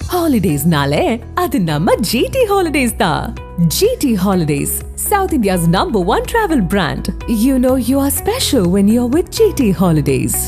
ஹாலிடேஸ்னாலே அது நம்ம ஜிடி ஹாலிடேஸ் தான் GT holidays South India's number one travel brand you know you are special when you are with GT holidays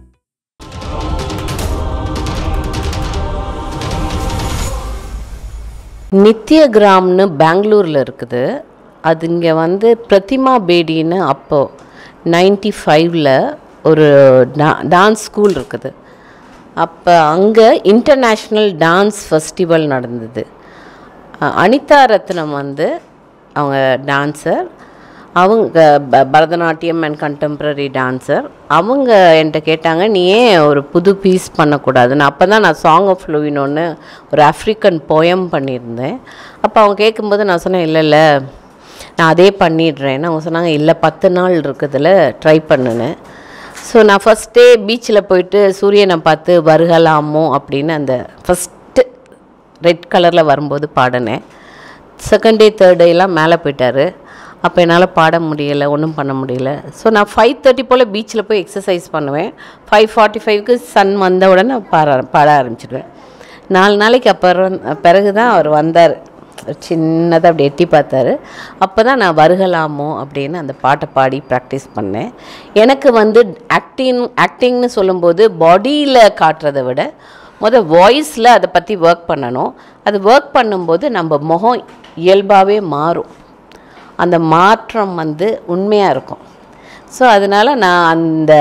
நித்ய கிராம்னு பெங்களூரில் இருக்குது அது இங்கே வந்து பிரதிமா பேடின்னு அப்போ நைன்டி ஃபைவ்ல ஒரு டா டான்ஸ் ஸ்கூல் இருக்குது அப்போ அங்கே இன்டர்நேஷ்னல் டான்ஸ் ஃபெஸ்டிவல் நடந்தது அ- அனிதா ரத்னம் வந்து அவங்க டான்ஸர் அவங்க ப- பரதநாட்டியம் அண்ட் கண்டெம்ப்ரரி டான்ஸர் அவங்க என்கிட்ட கேட்டாங்க நீ ஏன் ஒரு புது பீஸ் பண்ணக்கூடாதுன்னு அப்போ தான் நான் சாங் ஆஃப் லூவினோன்னு ஒரு ஆஃப்ரிக்கன் போயம் பண்ணியிருந்தேன் அப்போ அவங்க கேட்கும்போது நான் சொன்னேன் இல்லை இல்லை நான் அதே பண்ணிடுறேன்னு அவங்க சொன்னாங்க இல்லை பத்து நாள் இருக்குதுல ட்ரை பண்ணுன்னு ஸோ நான் ஃபஸ்ட்டே பீச்சில் போயிட்டு சூரியனை பார்த்து வருகலாமோ அப்படின்னு அந்த ஃபஸ்ட்டு ரெட் கலரில் வரும்போது பாடினேன் செகண்ட் டே தேர்ட் டேலாம் மேலே போயிட்டாரு அப்போ என்னால் பாட முடியலை ஒன்றும் பண்ண முடியல ஸோ நான் ஃபைவ் தேர்ட்டி போல் பீச்சில் போய் எக்ஸசைஸ் பண்ணுவேன் ஃபைவ் ஃபார்ட்டி ஃபைவ்க்கு சன் வந்த உடனே பாட பாட ஆரம்பிச்சிடுவேன் நாலு நாளைக்கு அப்புறம் பிறகு தான் அவர் வந்தார் சின்னதாக அப்படி எட்டி பார்த்தாரு அப்போ தான் நான் வருகலாமோ அப்படின்னு அந்த பாட்டை பாடி ப்ராக்டிஸ் பண்ணேன் எனக்கு வந்து ஆக்டிங் ஆக்டிங்னு சொல்லும்போது பாடியில் காட்டுறதை விட முத வாய்ஸில் அதை பற்றி ஒர்க் பண்ணணும் அது ஒர்க் பண்ணும்போது நம்ம முகம் இயல்பாகவே மாறும் அந்த மாற்றம் வந்து உண்மையாக இருக்கும் ஸோ அதனால் நான் அந்த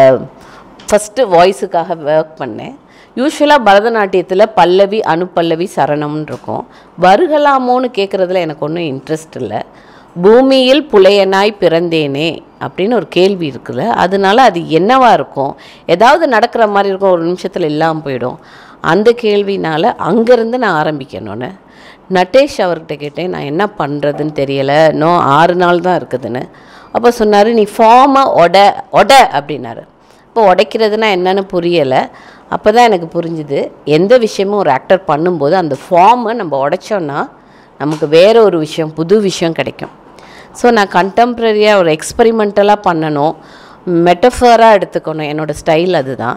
ஃபஸ்ட்டு வாய்ஸுக்காக ஒர்க் பண்ணேன் யூஸ்வலாக பரதநாட்டியத்தில் பல்லவி அனுப்பல்லவி சரணம்னு இருக்கும் வருகலாமோன்னு கேட்குறதுல எனக்கு ஒன்றும் இன்ட்ரெஸ்ட் இல்லை பூமியில் புலையனாய் பிறந்தேனே அப்படின்னு ஒரு கேள்வி இருக்குல்ல அதனால அது என்னவா இருக்கும் ஏதாவது நடக்கிற மாதிரி இருக்கும் ஒரு நிமிஷத்தில் இல்லாமல் போயிடும் அந்த கேள்வினால் அங்கேருந்து நான் ஆரம்பிக்கணும்னு நட்டேஷ் அவர்கிட்ட கேட்டேன் நான் என்ன பண்ணுறதுன்னு தெரியலை இன்னும் ஆறு நாள் தான் இருக்குதுன்னு அப்போ சொன்னார் நீ ஃபார்மை ஒட ஒட அப்படின்னாரு இப்போ உடைக்கிறதுனா என்னன்னு புரியலை அப்போ தான் எனக்கு புரிஞ்சுது எந்த விஷயமும் ஒரு ஆக்டர் பண்ணும்போது அந்த ஃபார்மை நம்ம உடைச்சோன்னா நமக்கு வேற ஒரு விஷயம் புது விஷயம் கிடைக்கும் ஸோ நான் கண்டெம்ப்ரரியாக ஒரு எக்ஸ்பெரிமெண்டலாக பண்ணணும் மெட்டஃபராக எடுத்துக்கணும் என்னோடய ஸ்டைல் அதுதான்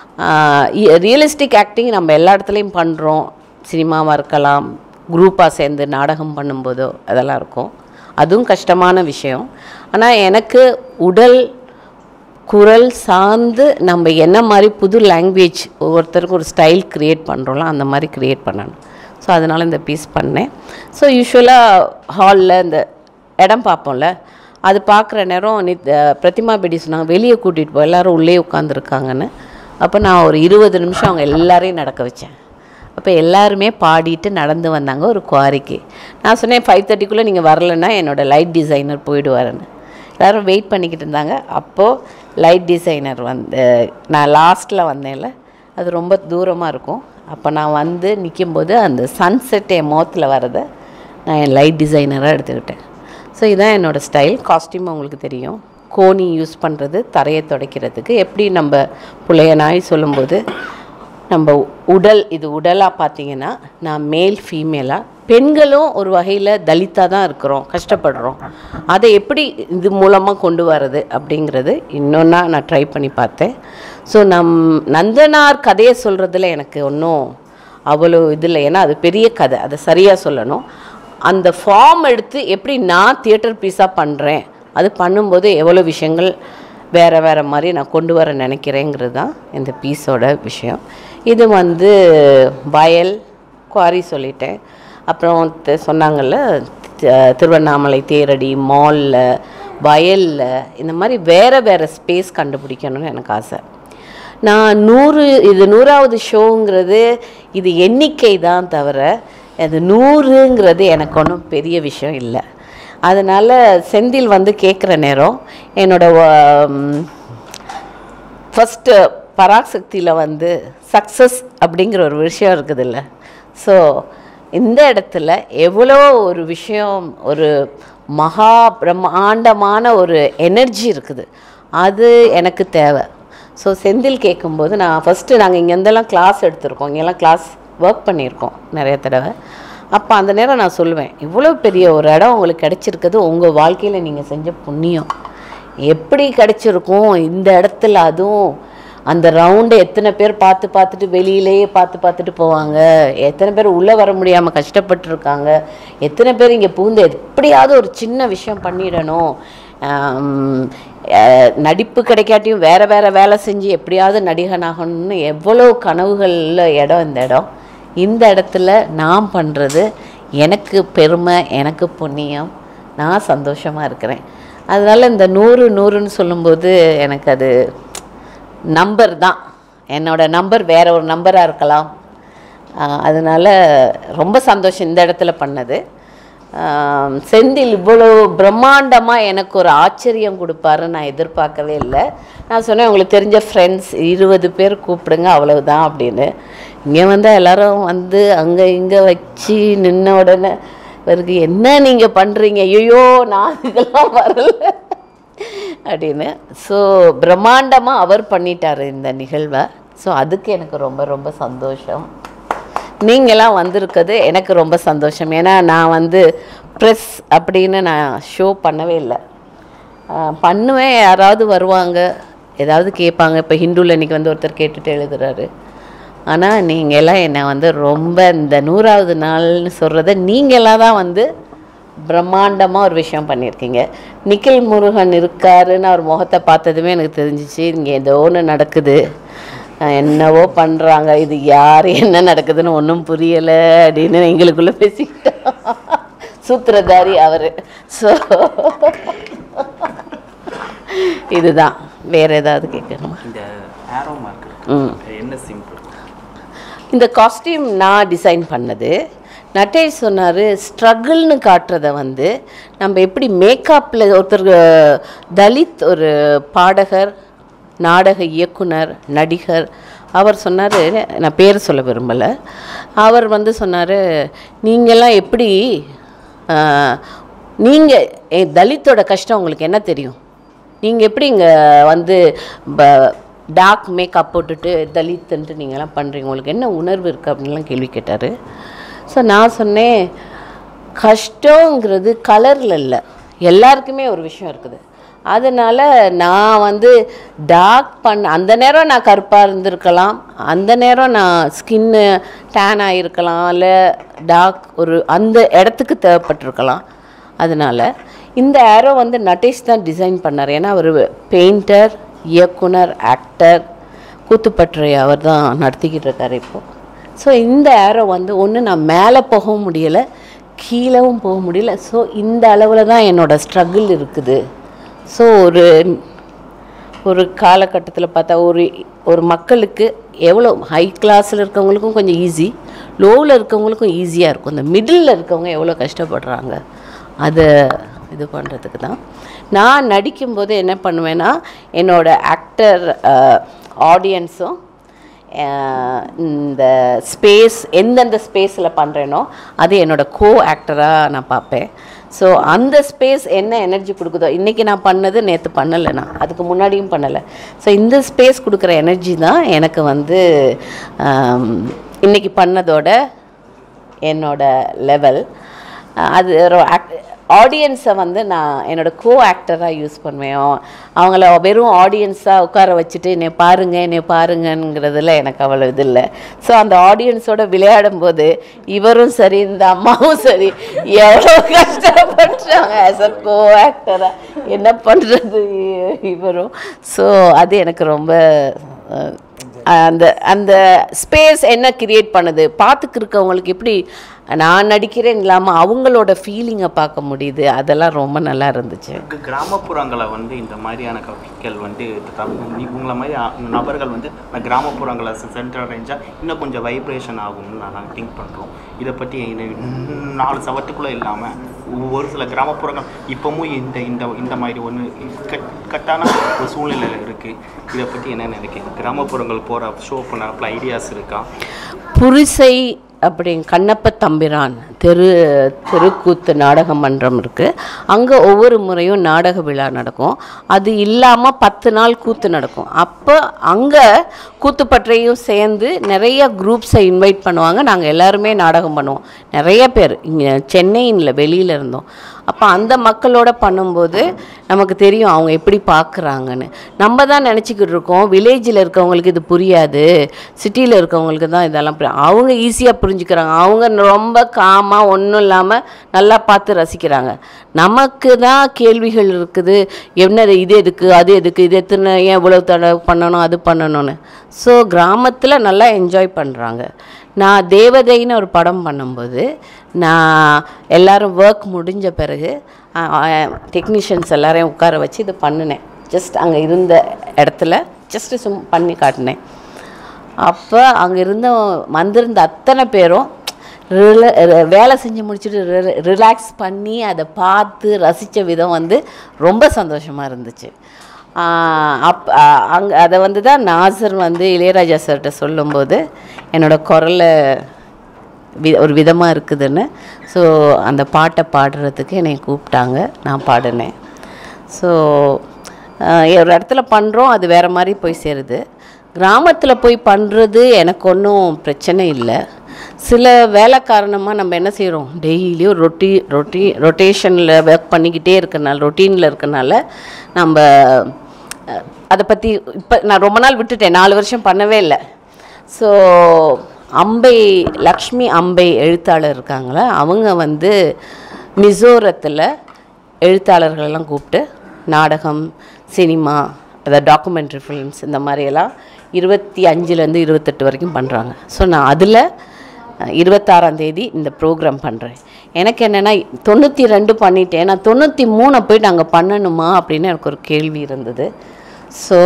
ரியலிஸ்டிக் ஆக்டிங் நம்ம எல்லா இடத்துலையும் பண்ணுறோம் சினிமாவாக இருக்கலாம் குரூப்பாக சேர்ந்து நாடகம் பண்ணும்போதோ அதெல்லாம் இருக்கும் அதுவும் கஷ்டமான விஷயம் ஆனால் எனக்கு உடல் குரல் சார்ந்து நம்ம என்ன மாதிரி புது லாங்குவேஜ் ஒவ்வொருத்தருக்கும் ஒரு ஸ்டைல் க்ரியேட் பண்ணுறோம்ல அந்த மாதிரி க்ரியேட் பண்ணணும் ஸோ அதனால் இந்த பீஸ் பண்ணேன் ஸோ யூஸ்வலாக ஹாலில் இந்த இடம் பார்ப்போம்ல அது பார்க்குற நேரம் நித் அஹ் பிரதிமா பேடி சொன்னாங்க வெளியே கூட்டிகிட்டு போ எல்லாரும் உள்ளே உட்காந்துருக்காங்கன்னு அப்போ நான் ஒரு இருபது நிமிஷம் அவங்க எல்லாரையும் நடக்க வச்சேன் அப்போ எல்லாருமே பாடிட்டு நடந்து வந்தாங்க ஒரு குவாரிக்கு நான் சொன்னேன் ஃபைவ் தேர்ட்டிக்குள்ளே நீங்கள் வரலைன்னா என்னோடய லைட் டிசைனர் போயிடுவாருன்னு எல்லோரும் வெயிட் பண்ணிக்கிட்டு இருந்தாங்க அப்போது லைட் டிசைனர் வந்து நான் லாஸ்ட்டில் வந்தேன்ல அது ரொம்ப தூரமாக இருக்கும் அப்போ நான் வந்து நிற்கும்போது அந்த சன்செட் என் முகத்தில் வரதை நான் என் லைட் டிசைனராக எடுத்துக்கிட்டேன் ஸோ இதுதான் என்னோடய ஸ்டைல் காஸ்டியூம் உங்களுக்கு தெரியும் கோணி யூஸ் பண்ணுறது தரையை துடைக்கிறதுக்கு எப்படி நம்ம புள்ளைய நாய் சொல்லும்போது நம்ம உடல் இது உடலாக பார்த்தீங்கன்னா நான் மேல் ஃபீமேலாக பெண்களும் ஒரு வகையில் தலித்தாக தான் இருக்கிறோம் கஷ்டப்படுறோம் அதை எப்படி இது மூலமாக கொண்டு வர்றது அப்படிங்கிறது இன்னொன்னா நான் ட்ரை பண்ணி பார்த்தேன் ஸோ நம் நந்தனார் கதையை சொல்கிறதுல எனக்கு ஒன்றும் அவ்வளோ இது இல்லை ஏன்னா அது பெரிய கதை அதை சரியாக சொல்லணும் அந்த ஃபார்ம் எடுத்து எப்படி நான் தியேட்டர் பீஸாக பண்ணுறேன் அது பண்ணும்போது எவ்வளோ விஷயங்கள் வேறு வேறு மாதிரி நான் கொண்டு வர நினைக்கிறேங்கிறது தான் இந்த பீஸோட விஷயம் இது வந்து வயல் குவாரி சொல்லிட்டேன் அப்புறம் த- சொன்னாங்கல்ல த- திருவண்ணாமலை தேரடி மாலில் வயலில் இந்த மாதிரி வேறு வேறு ஸ்பேஸ் கண்டுபிடிக்கணும்னு எனக்கு ஆசை நான் நூறு இது நூறாவது ஷோங்கிறது இது எண்ணிக்கை தான் தவிர அது நூறுங்கிறது எனக்கு ஒன்றும் பெரிய விஷயம் இல்லை அதனால் செந்தில் வந்து கேட்குற நேரம் என்னோட ஃபஸ்ட்டு பராசக்தியில் வந்து சக்ஸஸ் அப்படிங்கிற ஒரு விஷயம் இருக்குதுல்ல ஸோ இந்த இடத்துல எவ்வளோ ஒரு விஷயம் ஒரு மகா பிரம்மாண்டமான ஒரு எனர்ஜி இருக்குது அது எனக்கு தேவை ஸோ செந்தில் கேட்கும்போது நான் ஃபஸ்ட்டு நாங்கள் இங்கேருந்தெல்லாம் கிளாஸ் எடுத்திருக்கோம் இங்கெல்லாம் கிளாஸ் ஒர்க் பண்ணியிருக்கோம் நிறைய தடவை அப்போ அந்த நேரம் நான் சொல்லுவேன் இவ்வளோ பெரிய ஒரு இடம் உங்களுக்கு கிடைச்சிருக்குது உங்கள் வாழ்க்கையில் நீங்கள் செஞ்ச புண்ணியம் எப்படி கிடைச்சிருக்கும் இந்த இடத்துல அதுவும் அந்த ரவுண்டை எத்தனை பேர் பார்த்து பார்த்துட்டு வெளியிலேயே பார்த்து பார்த்துட்டு போவாங்க எத்தனை பேர் உள்ளே வர முடியாமல் கஷ்டப்பட்டுருக்காங்க எத்தனை பேர் இங்கே பூந்து எப்படியாவது ஒரு சின்ன விஷயம் பண்ணிடணும் ஆம், அஹ், நடிப்பு கிடைக்காட்டியும் வேறு வேறு வேலை செஞ்சு எப்படியாவது நடிகனாகணும்னு எவ்வளோ கனவுகளில் இடம் இந்த இடம் இந்த இடத்துல நான் பண்ணுறது எனக்கு பெருமை எனக்கு புண்ணியம் நான் சந்தோஷமாக இருக்கிறேன் அதனால் இந்த நூறு நூறுன்னு சொல்லும்போது எனக்கு அது நம்பர் தான் என்னோட நம்பர் வேற ஒரு நம்பராக இருக்கலாம் ஆஹ் அதனால ரொம்ப சந்தோஷம் இந்த இடத்துல பண்ணது ஆம், செந்தில் இவ்வளோ பிரம்மாண்டமாக எனக்கு ஒரு ஆச்சரியம் கொடுப்பாரு நான் எதிர்பார்க்கவே இல்லை நான் சொன்னேன் உங்களுக்கு தெரிஞ்ச ஃப்ரெண்ட்ஸ் இருபது பேர் கூப்பிடுங்க அவ்வளவுதான் அப்படின்னு இங்கே வந்து எல்லாரும் வந்து அங்கே இங்கே வச்சு நின்ன உடனே இவருக்கு என்ன நீங்கள் பண்ணுறீங்க ஐயோ நான் இதுக்கெல்லாம் வரல அப்படின்னு ஸோ பிரம்மாண்டமாக அவர் பண்ணிட்டார் இந்த நிகழ்வை ஸோ அதுக்கு எனக்கு ரொம்ப ரொம்ப சந்தோஷம் நீங்களாம் வந்திருக்கிறது எனக்கு ரொம்ப சந்தோஷம் ஏன்னா நான் வந்து ப்ரெஸ் அப்படின்னு நான் ஷோ பண்ணவே இல்லை ஆஹ் பண்ணுவேன் யாராவது வருவாங்க ஏதாவது கேட்பாங்க இப்போ ஹிந்துவில் இன்னைக்கு வந்து ஒருத்தர் கேட்டுட்டு எழுதுறாரு ஆனால் நீங்கள் எல்லாம் என்னை வந்து ரொம்ப இந்த நூறாவது நாள்னு சொல்கிறத நீங்களாம் தான் வந்து பிரம்மாண்டமாக ஒரு விஷயம் பண்ணியிருக்கீங்க நிக்கில் முருகன் இருக்காருன்னு அவர் முகத்தை பார்த்ததுமே எனக்கு தெரிஞ்சிச்சு இங்கே ஏதோ ஒன்று நடக்குது அஹ் என்னவோ பண்ணுறாங்க இது யார் என்ன நடக்குதுன்னு ஒன்றும் புரியலை அப்படின்னு எங்களுக்குள்ளே பேசிக்கிட்டோம் சூத்திரதாரி அவர் ஸோ இதுதான் வேற ஏதாவது கேட்கணுமா இந்த ஆரோ மார்க் ம் என்ன சிம்பிள் இந்த காஸ்டியூம் நான் டிசைன் பண்ணது நட்டேஷ் சொன்னார் ஸ்ட்ரகிள்னு காட்டுறத வந்து நம்ம எப்படி மேக்கப்பில் ஒருத்தர் அஹ், தலித் ஒரு பாடகர் நாடக இயக்குனர் நடிகர் அவர் சொன்னார் நான் பேர் சொல்ல விரும்பலை அவர் வந்து சொன்னார் நீங்கள்லாம் எப்படி நீங்கள் தலித்தோட கஷ்டம் உங்களுக்கு என்ன தெரியும் நீங்கள் எப்படி இங்கே வந்து டார்க் மேக்கப் போட்டுட்டு தலித்துன்ட்டு நீங்கள்லாம் பண்ணுறீங்க உங்களுக்கு என்ன உணர்வு இருக்குது அப்படின்லாம் கேள்வி கேட்டார் ஸோ நான் சொன்னேன் கஷ்டங்கிறது கலரில் இல்லை எல்லாருக்குமே ஒரு விஷயம் இருக்குது அதனால் நான் வந்து டார்க் பண்ண அந்த நேரம் நான் கருப்பாக இருந்திருக்கலாம் அந்த நேரம் நான் ஸ்கின்னு டேன் ஆகிருக்கலாம் இல்லை டார்க் ஒரு அந்த இடத்துக்கு தேவைப்பட்டிருக்கலாம் அதனால் இந்த ஏரோ வந்து நட்டேஷ் தான் டிசைன் பண்ணார் ஏன்னா அவர் பெயிண்டர் இயக்குனர் ஆக்டர் கூத்துப்பற்றை அவர் தான் நடத்திக்கிட்டு இருக்காரு இப்போது ஸோ இந்த ஏரோ வந்து ஒன்று நான் மேலே போகவும் முடியலை கீழவும் போக முடியல ஸோ இந்த அளவில் தான் என்னோடய ஸ்ட்ரகிள் இருக்குது ஸோ ஒரு ஒரு காலகட்டத்தில் பார்த்தா ஒரு ஒரு மக்களுக்கு எவ்வளோ ஹை கிளாஸில் இருக்கவங்களுக்கும் கொஞ்சம் ஈஸி லோவில் இருக்கவங்களுக்கும் ஈஸியாக இருக்கும் இந்த மிடில் இருக்கவங்க எவ்வளோ கஷ்டப்படுறாங்க அதை இது பண்ணுறதுக்கு தான் நான் நடிக்கும்போது என்ன பண்ணுவேன்னா என்னோட ஆக்டர் ஆடியன்ஸும் இந்த ஸ்பேஸ் எந்தெந்த ஸ்பேஸில் பண்ணுறேனோ அது என்னோட கோ ஆக்டராக நான் பார்ப்பேன் ஸோ அந்த ஸ்பேஸ் என்ன எனர்ஜி கொடுக்குதோ இன்றைக்கி நான் பண்ணது நேற்று பண்ணலை நான் அதுக்கு முன்னாடியும் பண்ணலை ஸோ இந்த ஸ்பேஸ் கொடுக்குற எனர்ஜி தான் எனக்கு வந்து ஆம், இன்னைக்கு பண்ணதோட என்னோட லெவல் அது ஆடியன்ஸை வந்து நான் என்னோட கோ ஆக்டராக யூஸ் பண்ணுவேன் அவங்கள வெறும் ஆடியன்ஸாக உட்கார வச்சுட்டு என்னை பாருங்க என்னை பாருங்கங்கிறதுல எனக்கு அவ்வளோ இது இல்லை ஸோ அந்த ஆடியன்ஸோட விளையாடும் போது இவரும் சரி இந்த அம்மாவும் சரி எவ்வளோ கஷ்டப்படுறாங்க ஆஸ் அ கோ ஆக்டராக என்ன பண்ணுறது இவரும் ஸோ அது எனக்கு ரொம்ப அஹ், அந்த அந்த ஸ்பேஸ் என்ன கிரியேட் பண்ணுது பார்த்துக்கு இருக்கவங்களுக்கு எப்படி நான் நடிக்கிறேன் இல்லாமல் அவங்களோட ஃபீலிங்கை பார்க்க முடியுது அதெல்லாம் ரொம்ப நல்லா இருந்துச்சு க- கிராமப்புறங்களை வந்து இந்த மாதிரியான கவிகள் வந்து உங்களை மாதிரி ஆ- நபர்கள் வந்து இந்த கிராமப்புறங்களை சென்ட்ரல் ரேஞ்சாக இன்னும் கொஞ்சம் வைப்ரேஷன் ஆகும்னு நான் நாங்கள் திங்க் பண்ணுறோம் இதை பற்றி இந்த நாலு சவத்துக்குள்ளே இல்லாமல் ஒரு சில கிராமப்புறங்கள் இப்போவும் இந்த இந்த இந்த மாதிரி ஒன்று கட் கட்டான ஒரு சூழ்நிலையில் இருக்குது இதை பற்றி என்ன நினைக்கிறீங்க கிராமப்புறங்கள் போகிற ஷோ பண்ண ஐடியாஸ் இருக்கா புரிசை அப்படி கண்ணப்ப தம்பிரான் தெரு தெருக்கூத்து நாடக மன்றம் இருக்குது அங்கே ஒவ்வொரு முறையும் நாடக விழா நடக்கும் அது இல்லாமல் பத்து நாள் கூத்து நடக்கும் அப்போ அங்கே கூத்துப்பற்றையும் சேர்ந்து நிறைய குரூப்ஸை இன்வைட் பண்ணுவாங்க நாங்கள் எல்லாருமே நாடகம் பண்ணுவோம் நிறைய பேர் இங்கே சென்னையில் வெளியில் இருந்தோம் அப்போ அந்த மக்களோட பண்ணும்போது நமக்கு தெரியும் அவங்க எப்படி பார்க்குறாங்கன்னு நம்ம தான் நினச்சிக்கிட்டு இருக்கோம் வில்லேஜில் இருக்கவங்களுக்கு இது புரியாது சிட்டியில் இருக்கவங்களுக்கு தான் இதெல்லாம் புரியும் அவங்க ஈஸியாக புரிஞ்சுக்கிறாங்க அவங்க ரொம்ப காமாக ஒன்றும் இல்லாமல் நல்லா பார்த்து ரசிக்கிறாங்க நமக்கு தான் கேள்விகள் இருக்குது என்ன இது எதுக்கு அது எதுக்கு இது எத்தனை ஏன் இவ்வளோ தடவை பண்ணணும் அது பண்ணணும்னு ஸோ கிராமத்தில் நல்லா என்ஜாய் பண்ணுறாங்க நான் தேவதைன்னு ஒரு படம் பண்ணும்போது நான் எல்லாரும் ஒர்க் முடிஞ்ச பிறகு டெக்னீஷியன்ஸ் எல்லாரையும் உட்கார வச்சு இது பண்ணினேன் ஜஸ்ட் அங்கே இருந்த இடத்துல ஜஸ்ட்டு சும் பண்ணி காட்டினேன் அப்போ அங்கே இருந்த வந்திருந்த அத்தனை பேரும் ரில ர- வேலை செஞ்சு முடிச்சுட்டு ரிலாக்ஸ் பண்ணி அதை பார்த்து ரசித்த விதம் வந்து ரொம்ப சந்தோஷமாக இருந்துச்சு ஆஹ் அப் அங்கே அதை வந்து தான் நாசர் வந்து இளையராஜா சார்கிட்ட சொல்லும்போது என்னோட குரலை வி ஒரு விதமாக இருக்குதுன்னு ஸோ அந்த பாட்டை பாடுறதுக்கு என்னை கூப்பிட்டாங்க நான் பாடினேன் ஸோ ஒரு இடத்துல பண்ணுறோம் அது வேறு மாதிரி போய் சேருது கிராமத்தில் போய் பண்ணுறது எனக்கு ஒன்றும் பிரச்சனை இல்லை சில வேலை காரணமாக நம்ம என்ன செய்கிறோம் டெய்லியும் ரொட்டி ரொட்டி ரொட்டேஷனில் ஒர்க் பண்ணிக்கிட்டே இருக்கனால ரொட்டீனில் இருக்கனால நம்ம அஹ், அதை பற்றி இப்போ நான் ரொம்ப நாள் விட்டுட்டேன் நாலு வருஷம் பண்ணவே இல்லை ஸோ அம்பை லக்ஷ்மி அம்பை எழுத்தாளர் இருக்காங்களே அவங்க வந்து மிசோரத்தில் எழுத்தாளர்களெல்லாம் கூப்பிட்டு நாடகம் சினிமா அதாவது டாக்குமெண்ட்ரி ஃபிலிம்ஸ் இந்த மாதிரியெல்லாம் இருபத்தி அஞ்சுலேருந்து இருபத்தெட்டு வரைக்கும் பண்ணுறாங்க ஸோ நான் அதில் இருபத்தாறாம் தேதி இந்த ப்ரோக்ராம் பண்ணுறேன் எனக்கு என்னென்னா தொண்ணூற்றி ரெண்டு பண்ணிட்டேன் நான் தொண்ணூற்றி மூணை போயிட்டு அங்கே பண்ணணுமா அப்படின்னு எனக்கு ஒரு கேள்வி இருந்தது ஸோ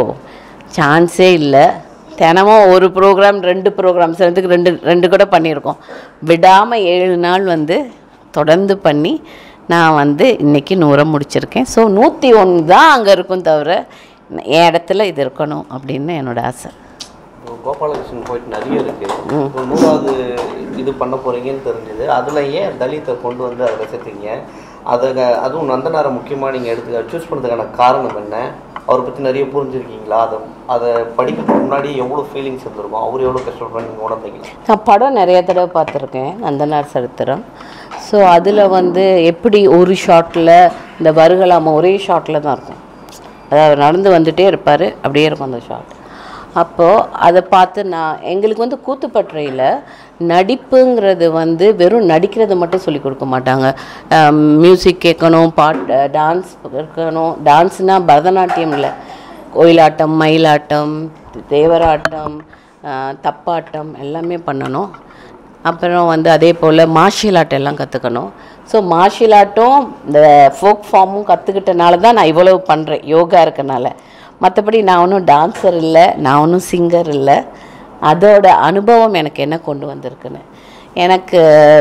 சான்ஸே இல்லை தினமும் ஒரு ப்ரோக்ராம் ரெண்டு ப்ரோக்ராம் சிலதுக்கு ரெண்டு ரெண்டு கூட பண்ணியிருக்கோம் விடாமல் ஏழு நாள் வந்து தொடர்ந்து பண்ணி நான் வந்து இன்றைக்கி நூறை முடிச்சிருக்கேன் ஸோ நூற்றி ஒன்று தான் அங்கே இருக்கும் தவிர என் இடத்துல இது இருக்கணும் அப்படின்னு என்னோட ஆசை இப்போ கோபாலகிருஷ்ணன் போயிட்டு நிறைய இருக்கு இப்போ நூறாவது இது பண்ண போறீங்கன்னு தெரிஞ்சது அதுல ஏன் தலித்தை கொண்டு வந்து அதில் சேர்த்தீங்க அதை அதுவும் நந்தனாரை முக்கியமாக நீங்கள் எடுத்து சூஸ் பண்ணதுக்கான காரணம் என்ன அவரை பற்றி நிறைய புரிஞ்சிருக்கீங்களா அதை அதை படிக்கிறதுக்கு முன்னாடி எவ்வளோ ஃபீலிங்ஸ் இருந்திருக்கும் அவர் எவ்வளோ கஷ்டப்படுறாங்க நீங்கள் உணர்ந்தீங்களா நான் படம் நிறைய தடவை பார்த்துருக்கேன் நந்தனார் சரித்திரம் ஸோ அதில் வந்து எப்படி ஒரு ஷாட்டில் இந்த வருகலாம ஒரே ஷாட்டில் தான் இருக்கும் அதாவது நடந்து வந்துட்டே இருப்பார் அப்படியே இருக்கும் அந்த ஷாட் அப்போது அதை பார்த்து நான் எங்களுக்கு வந்து கூத்துப்பற்றையில் நடிப்புங்கிறது வந்து வெறும் நடிக்கிறது மட்டும் சொல்லி கொடுக்க மாட்டாங்க மியூசிக் கேட்கணும் பாட்டு டான்ஸ் இருக்கணும் டான்ஸ்னால் பரதநாட்டியம் இல்லை ஒயிலாட்டம் மயிலாட்டம் தேவராட்டம் அஹ், தப்பாட்டம் எல்லாமே பண்ணணும் அப்புறம் வந்து அதே போல் மார்ஷியல் ஆர்ட் எல்லாம் கற்றுக்கணும் ஸோ மார்ஷியல் ஆர்ட்டும் இந்த ஃபோக் ஃபார்மும் கற்றுக்கிட்டனால தான் நான் இவ்வளவு பண்ணுறேன் யோகா இருக்கனால மற்றபடி நான் ஒன்றும் டான்ஸர் இல்லை நான் ஒன்றும் சிங்கர் இல்லை அதோட அனுபவம் எனக்கு என்ன கொண்டு வந்திருக்குன்னு எனக்கு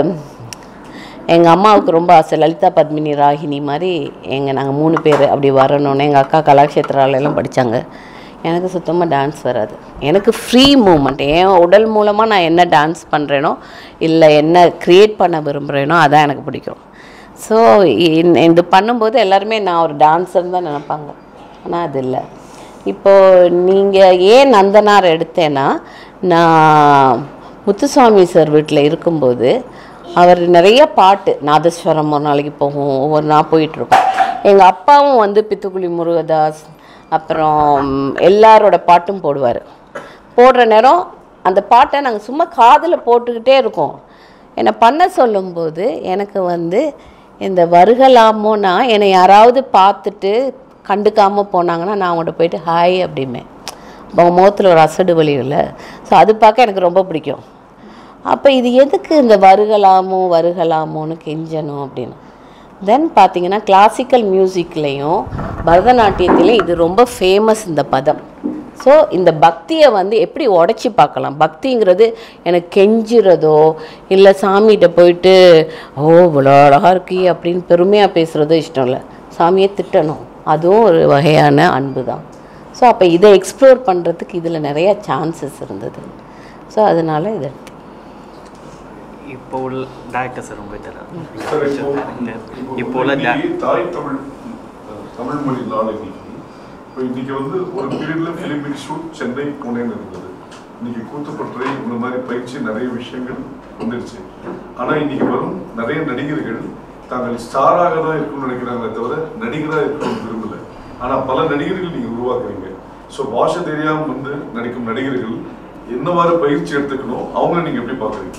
எங்கள் அம்மாவுக்கு ரொம்ப ஆசை லலிதா பத்மினி ராகினி மாதிரி எங்கள் நாங்கள் மூணு பேர் அப்படி வரணும்னு எங்கள் அக்கா கலாக்ஷேத்ரால எல்லாம் படித்தாங்க எனக்கு சுத்தமாக டான்ஸ் வராது எனக்கு ஃப்ரீ மூமெண்ட் என் உடல் மூலமாக நான் என்ன டான்ஸ் பண்ணுறேனோ இல்லை என்ன க்ரியேட் பண்ண விரும்புகிறேனோ அதான் எனக்கு பிடிக்கும் ஸோ இது பண்ணும்போது எல்லாருமே நான் ஒரு டான்ஸர் தான் நினைப்பாங்க ஆனால் அது இல்லை இப்போது நீங்கள் ஏன் நந்தனார் எடுத்தேன்னா நான் முத்துசாமி சார் வீட்டில் இருக்கும்போது அவர் நிறைய பாட்டு நாதஸ்வரம் ஒரு நாளைக்கு போகும் ஒவ்வொரு நாள் போயிட்டுருக்கோம் எங்கள் அப்பாவும் வந்து பித்துக்குளி முருகதாஸ் அப்புறம் எல்லாரோட பாட்டும் போடுவார் போடுற நேரம் அந்த பாட்டை நாங்கள் சும்மா காதில் போட்டுக்கிட்டே இருக்கோம் என்னை பண்ண சொல்லும்போது எனக்கு வந்து இந்த வருகலாமோனா என்னை யாராவது பார்த்துட்டு கண்டுக்காமல் போனாங்கன்னா நான் அவங்கள்ட்ட போயிட்டு ஹாய் அப்படிம்பேன் அப்போ அவங்க முகத்தில் ஒரு அசடு வலி இல்லை ஸோ அது பார்க்க எனக்கு ரொம்ப பிடிக்கும் அப்போ இது எதுக்கு இந்த வருகலாமோ வருகலாமோன்னு கெஞ்சணும் அப்படின்னு தென் பார்த்தீங்கன்னா கிளாசிக்கல் மியூசிக்லேயும் பரதநாட்டியத்திலையும் இது ரொம்ப ஃபேமஸ் இந்த பதம் ஸோ இந்த பக்தியை வந்து எப்படி உடச்சி பார்க்கலாம் பக்திங்கிறது எனக்கு கெஞ்சுறதோ இல்லை சாமிகிட்ட போயிட்டு ஓ இவ்வளோ அழகாக இருக்கி அப்படின்னு பெருமையாக பேசுகிறதோ இஷ்டம் இல்லை சாமியை திட்டணும் அதுவும் ஒரு வகையான அன்பு தான் ஸோ அப்போ இதை எக்ஸ்ப்ளோர் பண்ணுறதுக்கு இதில் நிறைய சான்சஸ் இருந்தது ஸோ அதனால் இதை எடுத்தேன் இப்போ உள்ள டேரக்டர் சார் ரொம்ப சார், இப்போ- இப்போ உள்ள டே- இன்னைக்கு தாய் தமிழ் அஹ், தமிழ் மொழி நாள் இன்னைக்கு இப்போ இன்னைக்கு வந்து ஒரு பீரியட்ல ஃபிலிம் இன்ஸ்டியூட் சென்னை புனேன்னு இருந்தது இன்னைக்கு கூத்துப்பற்றை இந்த மாதிரி பயிற்சி நிறைய விஷயங்கள் வந்துருச்சு ஆனா இன்னைக்கு வரும் நிறைய நடிகர்கள் தாங்கள் ஸ்டாராக தான் இருக்கணும்னு நினைக்கிறாங்களே தவிர நடிகராக இருக்கணும்னு விரும்பல ஆனா பல நடிகர்கள் நீங்க உருவாக்குறீங்க ஸோ பாஷை தெரியாம வந்து நடிக்கும் நடிகர்கள் என்னவாறு பயிற்சி எடுத்துக்கணும் அவங்கள நீங்க எப்படி பாக்குறீங்க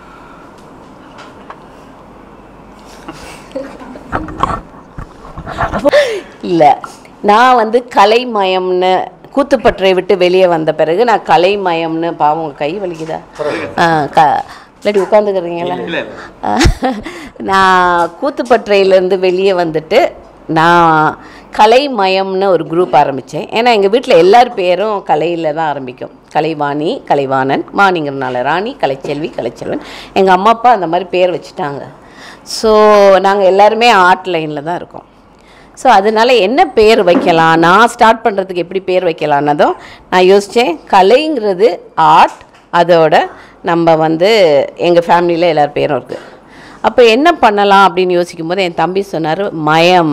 இல்லை நான் வந்து கலைமயம்னு கூத்துப்பற்றை விட்டு வெளியே வந்த பிறகு நான் கலைமயம்னு பாவம் உங்க கை வலிக்குதா ஆ, க இல்லாட்டி உட்காந்துக்கிறீங்களா இல்ல, இல்ல. நான் கூத்துப்பற்றையிலேருந்து வெளியே வந்துட்டு நான் கலைமயம்னு ஒரு குரூப் ஆரம்பித்தேன் ஏன்னா எங்கள் வீட்டில் எல்லார் பேரும் கலையில் தான் ஆரம்பிக்கும் கலைவாணி கலைவாணன் வாணிங்கிறனால ராணி கலைச்செல்வி கலைச்செல்வன் எங்கள் அம்மா அப்பா அந்த மாதிரி பேர் வச்சுட்டாங்க ஸோ நாங்கள் எல்லாருமே ஆர்ட் லைனில் தான் இருக்கோம் ஸோ அதனால என்ன பேர் வைக்கலாம் நான் ஸ்டார்ட் பண்ணுறதுக்கு எப்படி பேர் வைக்கலான்னதும் நான் யோசித்தேன் கலைங்கிறது ஆர்ட் அதோட நம்ம வந்து எங்கள் ஃபேமிலியில் எல்லார் பேரும் இருக்குது அப்போ என்ன பண்ணலாம் அப்படின்னு யோசிக்கும் போது என் தம்பி சொன்னார் மயம்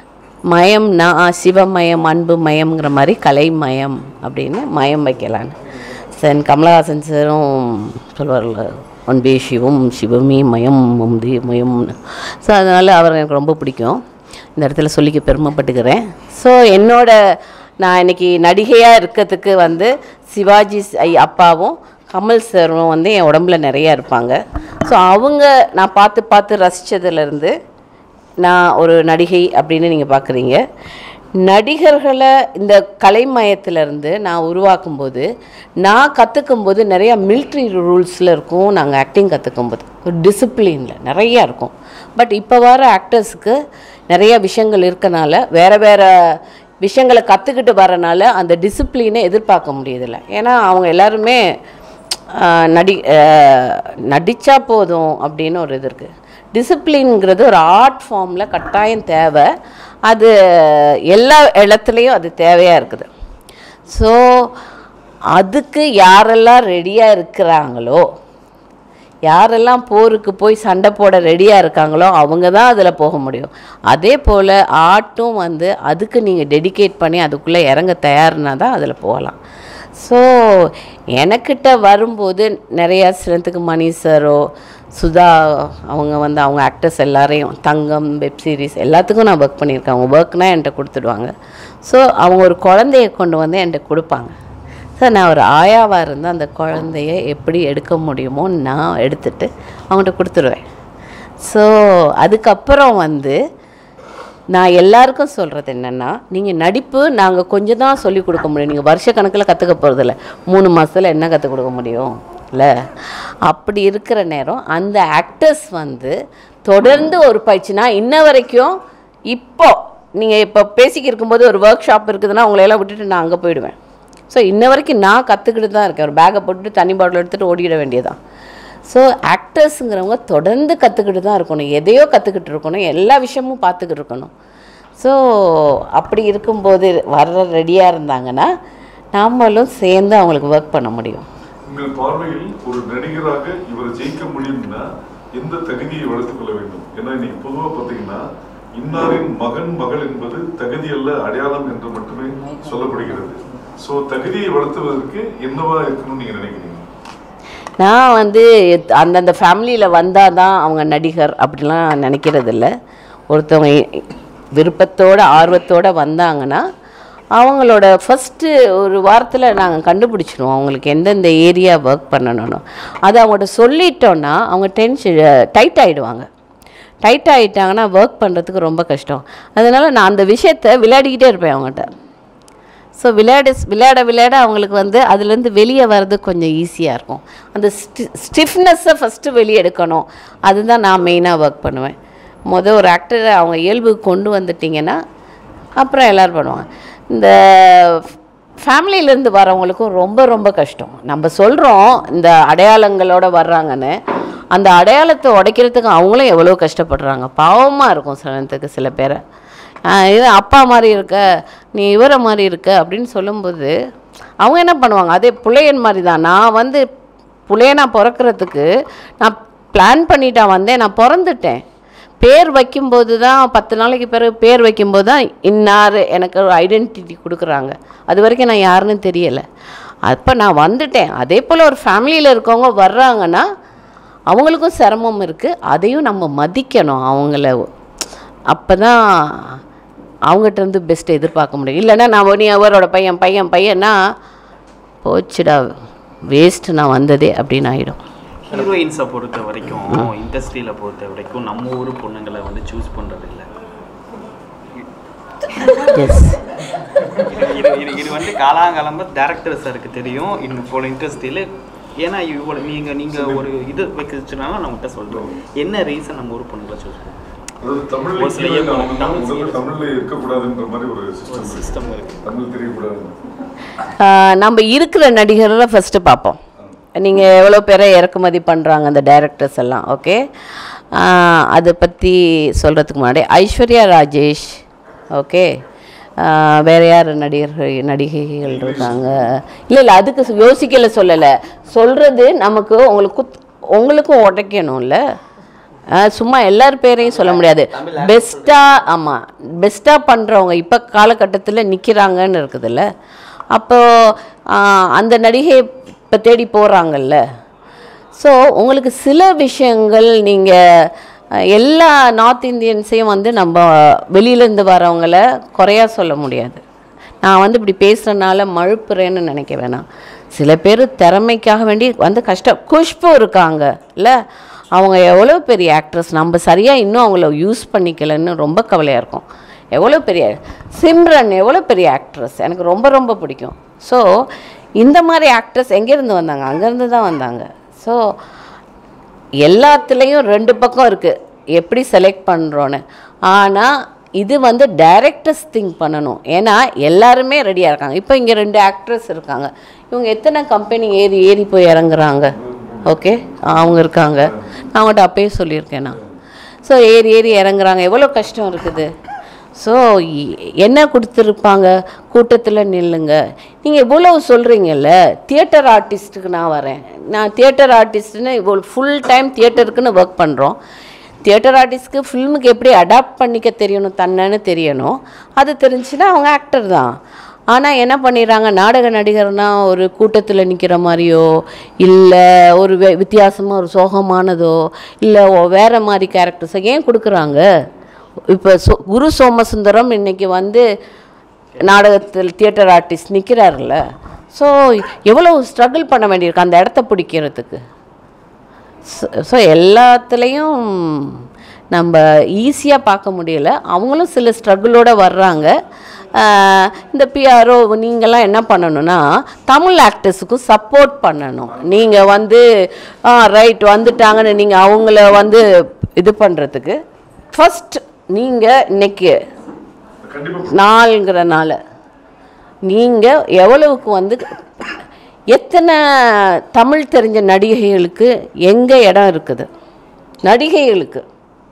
மயம்னா ஆ, சிவமயம் அன்பு மயம்ங்கிற மாதிரி கலைமயம் அப்படின்னு மயம் வைக்கலான்னு சென் கமலஹாசன் சாரும் சொல்வார்ல அன்பே சிவம் சிவமே மயம் முந்தி மயம்னு ஸோ அதனால் அவர் எனக்கு ரொம்ப பிடிக்கும் இந்த இடத்துல சொல்லிக்க பெருமைப்பட்டுக்கிறேன் ஸோ என்னோட நான் இன்னைக்கு நடிகையாக இருக்கிறதுக்கு வந்து சிவாஜி ஸ்- ஐ அப்பாவும் கமல் சாரும் வந்து என் உடம்புல நிறையா இருப்பாங்க ஸோ அவங்க நான் பார்த்து பார்த்து ரசித்ததுலேருந்து நான் ஒரு நடிகை அப்படின்னு நீங்கள் பார்க்குறீங்க நடிகர்களை இந்த கலைமயத்திலேருந்து நான் உருவாக்கும்போது நான் கற்றுக்கும்போது நிறையா மிலிட்ரி ரூல்ஸில் இருக்கும் நாங்கள் ஆக்டிங் கற்றுக்கும்போது ஒரு டிசிப்ளினில் நிறையா இருக்கும் பட் இப்போ வர ஆக்டர்ஸுக்கு நிறைய விஷயங்கள் இருக்கனால வேறு வேறு விஷயங்களை கற்றுக்கிட்டு வரனால அந்த டிசிப்ளினை எதிர்பார்க்க முடியதில்ல ஏன்னா அவங்க எல்லாருமே ஆஹ், நடி நடித்தா போதும் அப்படின்னு ஒரு இது இருக்குது டிசிப்ளின்ங்கிறது ஒரு ஆர்ட் ஃபார்மில் கட்டாயம் தேவை அது எல்லா இடத்துலையும் அது தேவையாக இருக்குது ஸோ அதுக்கு யாரெல்லாம் ரெடியாக இருக்கிறாங்களோ யாரெல்லாம் போருக்கு போய் சண்டை போட ரெடியாக இருக்காங்களோ அவங்க தான் அதில் போக முடியும் அதே போல் ஆர்ட்டும் வந்து அதுக்கு நீங்கள் டெடிகேட் பண்ணி அதுக்குள்ளே இறங்க தயார்னா தான் அதில் போகலாம் ஸோ எனக்கிட்ட வரும்போது நிறையா சிலத்துக்கு மணி சாரோ சுதா அவங்க வந்து அவங்க ஆக்டர்ஸ் எல்லாரையும் தங்கம் வெப் சீரிஸ் எல்லாத்துக்கும் நான் ஒர்க் பண்ணியிருக்கேன் அவங்க ஒர்க்னால் என்கிட்ட கொடுத்துடுவாங்க ஸோ அவங்க ஒரு குழந்தைய கொண்டு வந்து என்கிட்ட கொடுப்பாங்க ஸோ நான் ஒரு ஆயாவாக இருந்து அந்த குழந்தைய எப்படி எடுக்க முடியுமோ நான் எடுத்துட்டு அவங்கள்ட்ட கொடுத்துருவேன் ஸோ அதுக்கப்புறம் வந்து நான் எல்லாருக்கும் சொல்கிறது என்னென்னா நீங்கள் நடிப்பு நாங்கள் கொஞ்சம் தான் சொல்லிக் கொடுக்க முடியும் நீங்கள் வருஷ கணக்கில் கற்றுக்க போகிறதில்ல மூணு மாதத்தில் என்ன கற்றுக் கொடுக்க முடியும் இல்லை அப்படி இருக்கிற நேரம் அந்த ஆக்டர்ஸ் வந்து தொடர்ந்து ஒரு பயிற்சினா இன்ன வரைக்கும் இப்போ நீங்கள் இப்போ பேசிக்கிட்டு இருக்கும்போது ஒரு ஒர்க் ஷாப் இருக்குதுன்னா உங்களை எல்லாம் விட்டுட்டு நான் அங்கே போயிடுவேன் ஸோ இன்ன வரைக்கும் நான் கற்றுக்கிட்டு தான் இருக்கேன் ஒரு பேக்கை போட்டுட்டு தண்ணி பாட்டில் எடுத்துகிட்டு ஓடிட வேண்டியதான் ஸோ ஆக்டர்ஸுங்கிறவங்க தொடர்ந்து கற்றுக்கிட்டு தான் இருக்கணும் எதையோ கற்றுக்கிட்டு இருக்கணும் எல்லா விஷயமும் பார்த்துக்கிட்டு இருக்கணும் ஸோ அப்படி இருக்கும்போது வர்ற ரெடியாக இருந்தாங்கன்னா நாமளும் சேர்ந்து அவங்களுக்கு ஒர்க் பண்ண முடியும் உங்கள் பார்வையில் ஒரு நடிகராக இவர் ஜெயிக்க முடியும்னா எந்த தகுதியை வளர்த்துக் கொள்ள வேண்டும் ஏன்னா இன்னைக்கு பொதுவா பாத்தீங்கன்னா இன்னாரின் மகன் மகள் என்பது தகுதி அல்ல அடையாளம் என்று மட்டுமே சொல்லப்படுகிறது சோ தகுதியை வளர்த்துவதற்கு என்னவா இருக்கணும்னு நீங்க நினைக்கிறீங்க நான் வந்து எத்- அந்தந்த ஃபேமிலியில் வந்தால் தான் அவங்க நடிகர் அப்படிலாம் நினைக்கிறது இல்ல ஒருத்தவங்க விருப்பத்தோட ஆர்வத்தோட வந்தாங்கன்னா அவங்களோட ஃபஸ்ட்டு ஒரு வாரத்தில் நாங்கள் கண்டுபிடிச்சிடுவோம் அவங்களுக்கு எந்தெந்த ஏரியா ஒர்க் பண்ணணும்னு அதை அவங்கள்ட்ட சொல்லிட்டோன்னா அவங்க டென்ஷன் டைட் ஆகிடுவாங்க டைட் ஆகிட்டாங்கன்னா ஒர்க் பண்ணுறதுக்கு ரொம்ப கஷ்டம் அதனால் நான் அந்த விஷயத்த விளையாடிக்கிட்டே இருப்பேன் அவங்ககிட்ட ஸோ விளையாட விளையாட விளையாட அவங்களுக்கு வந்து அதுலேருந்து வெளியே வர்றது கொஞ்சம் ஈஸியாக இருக்கும் அந்த ஸ்டி ஸ்டிஃப்னஸ்ஸை ஃபஸ்ட்டு வெளியே எடுக்கணும் அதுதான் நான் மெயினாக ஒர்க் பண்ணுவேன் மொதல் ஒரு ஆக்டரை அவங்க இயல்புக்கு கொண்டு வந்துட்டிங்கன்னா அப்புறம் எல்லோரும் பண்ணுவாங்க இந்த ஃபேமிலியிலேருந்து வரவங்களுக்கும் ரொம்ப ரொம்ப கஷ்டம் நம்ம சொல்கிறோம் இந்த அடையாளங்களோட வர்றாங்கன்னு அந்த அடையாளத்தை உடைக்கிறதுக்கு அவங்களும் எவ்வளோ கஷ்டப்படுறாங்க பாவமாக இருக்கும் சில நேரத்துக்கு சில பேரை ஆஹ் இது அப்பா மாதிரி இருக்க நீ இவரை மாதிரி இருக்க அப்படின்னு சொல்லும்போது அவங்க என்ன பண்ணுவாங்க அதே புலையன் மாதிரி தான் நான் வந்து புலையனா பிறக்கிறதுக்கு நான் பிளான் பண்ணிட்டா வந்தேன் நான் பிறந்துட்டேன் பேர் வைக்கும்போது தான் பத்து நாளைக்கு பிறகு பேர் வைக்கும்போது தான் இன்னார் எனக்கு ஒரு ஐடென்டிட்டி கொடுக்குறாங்க அது வரைக்கும் நான் யாருன்னு தெரியலை அப்போ நான் வந்துட்டேன் அதே போல் ஒரு ஃபேமிலியில் இருக்கவங்க வர்றாங்கன்னா அவங்களுக்கும் சிரமம் இருக்குது அதையும் நம்ம மதிக்கணும் அவங்கள அப்போ தான் அவங்ககிட்ட இருந்து பெஸ்ட்டை எதிர்பார்க்க முடியும் இல்லைன்னா நான் நீ அவரோட பையன் பையன் பையன்னா போச்சுடா வேஸ்ட்டு நான் வந்ததே அப்படின்னு ஆகிடும் ஹீரோயின்ஸை பொறுத்த வரைக்கும் இண்டஸ்ட்ரியில் பொறுத்த வரைக்கும் நம்ம ஊர் பொண்ணுங்களை வந்து சூஸ் பண்ணுறது இல்லை எஸ் இது இது இது வந்து காலாகாலமாக டேரக்டர் சாருக்கு தெரியும் இன்னும் போல இண்டஸ்ட்ரியில் ஏன்னா இவ்வளோ நீங்கள் நீங்கள் ஒரு இது வைக்கிறதுனால நான் உங்கள்கிட்ட சொல்கிறோம் என்ன ரீசன் நம்ம ஊர் பொண்ணுங்களை சூஸ் பண்ணுறோம் அதாவது தமிழ்ல ஒரு சில ஹீரோயின் இயக்கம், ஆகணும்னா தமிழ் முதல்ல serials. தமிழ்ல இருக்கக்கூடாதுன்ற மாதிரி ஒரு சிஸ்டம் சிஸ்டம் இருக்குது தமிழ் தெரியக்கூடாது நம்ம இருக்கிற நடிகரை ஃபஸ்ட்டு பார்ப்போம் நீங்கள் எவ்வளோ பேரை இறக்குமதி பண்ணுறாங்க அந்த டைரக்டர்ஸ் எல்லாம் ஓகே அதை பற்றி சொல்கிறதுக்கு முன்னாடி ஐஸ்வர்யா ராஜேஷ் ஓகே வேறு யார் நடிகர்கள் நடிகைகள் இருக்காங்க இல்லை இல்லை அதுக்கு சு- யோசிக்கல சொல்லலை சொல்கிறது நமக்கு உங்களுக்கு குத் உங்களுக்கும் உடைக்கணும்ல ஆ, சும்மா எல்லார் பேரையும் சொல்ல முடியாது பெஸ்ட்டாக ஆமாம் பெஸ்ட்டாக பண்ணுறவங்க இப்போ காலகட்டத்தில் நிற்கிறாங்கன்னு இருக்குதுல்ல அப்போது அந்த நடிகை இப்போ தேடி போகிறாங்கல்ல ஸோ உங்களுக்கு சில விஷயங்கள் நீங்கள் எல்லா நார்த் இந்தியன்ஸையும் வந்து நம்ம வெளியிலேருந்து வரவங்கள குறையா சொல்ல முடியாது நான் வந்து இப்படி பேசுகிறனால மழுப்புறேன்னு நினைக்க வேணாம் சில பேர் திறமைக்காக வேண்டி வந்து கஷ்டம் குஷ்பு இருக்காங்க இல்லை அவங்க எவ்வளோ பெரிய ஆக்ட்ரஸ் நம்ம சரியாக இன்னும் அவங்கள யூஸ் பண்ணிக்கலன்னு ரொம்ப கவலையாக இருக்கும் எவ்வளோ பெரிய சிம்ரன் எவ்வளோ பெரிய ஆக்ட்ரஸ் எனக்கு ரொம்ப ரொம்ப பிடிக்கும் ஸோ இந்த மாதிரி ஆக்ட்ரஸ் எங்கேருந்து வந்தாங்க அங்கேருந்து தான் வந்தாங்க ஸோ எல்லாத்துலேயும் ரெண்டு பக்கம் இருக்குது எப்படி செலக்ட் பண்ணுறோன்னு ஆனால் இது வந்து டைரக்டர்ஸ் திங்க் பண்ணணும் ஏன்னா எல்லாருமே ரெடியாக இருக்காங்க இப்போ இங்கே ரெண்டு ஆக்ட்ரஸ் இருக்காங்க இவங்க எத்தனை கம்பெனி ஏறி ஏறி போய் இறங்குறாங்க ஓகே அவங்க இருக்காங்க நான் அவங்கள்ட்ட அப்பயே சொல்லியிருக்கேன் நான் ஸோ ஏறி ஏறி இறங்குறாங்க எவ்வளோ கஷ்டம் இருக்குது ஸோ என்ன கொடுத்துருப்பாங்க கூட்டத்தில் நில்லுங்க நீங்கள் இவ்வளோ சொல்கிறீங்கல்ல தியேட்டர் ஆர்டிஸ்ட்டுக்கு நான் வரேன் நான் தியேட்டர் ஆர்டிஸ்ட்டுன்னு இவ்வளோ ஃபுல் டைம் தியேட்டருக்குன்னு ஒர்க் பண்ணுறோம் தியேட்டர் ஆர்டிஸ்ட்க்கு ஃபில்முக்கு எப்படி அடாப்ட் பண்ணிக்க தெரியணும் தன்னன்னு தெரியணும் அது தெரிஞ்சுன்னா அவங்க ஆக்டர் தான் ஆனால் என்ன பண்ணிடுறாங்க நாடக நடிகர்னா ஒரு கூட்டத்தில் நிற்கிற மாதிரியோ இல்லை ஒரு வே வித்தியாசமாக ஒரு சோகமானதோ இல்லை வேறு மாதிரி கேரக்டர்ஸை ஏன் கொடுக்குறாங்க இப்போ சோ குரு சோமசுந்தரம் இன்னைக்கு வந்து நாடகத்தில் தியேட்டர் ஆர்டிஸ்ட் நிற்கிறாருல்ல ஸோ எவ்வளோ ஸ்ட்ரகிள் பண்ண வேண்டியிருக்கு அந்த இடத்த பிடிக்கிறதுக்கு ஸோ எல்லாத்துலேயும் நம்ம ஈஸியாக பார்க்க முடியல அவங்களும் சில ஸ்ட்ரகிளோடு வர்றாங்க ஆஹ் இந்த பிஆர்ஓ நீங்கள்லாம் என்ன பண்ணணும்னா தமிழ் ஆக்டர்ஸுக்கும் சப்போர்ட் பண்ணணும் நீங்கள் வந்து ஆ ரைட் வந்துட்டாங்கன்னு நீங்கள் அவங்கள வந்து இது பண்ணுறதுக்கு ஃபஸ்ட் நீங்கள் இன்னைக்கு கண்டிப்பா நாளுங்கிறனால நீங்கள் எவ்வளவுக்கு வந்து எத்தனை தமிழ் தெரிஞ்ச நடிகைகளுக்கு எங்கே இடம் இருக்குது நடிகைகளுக்கு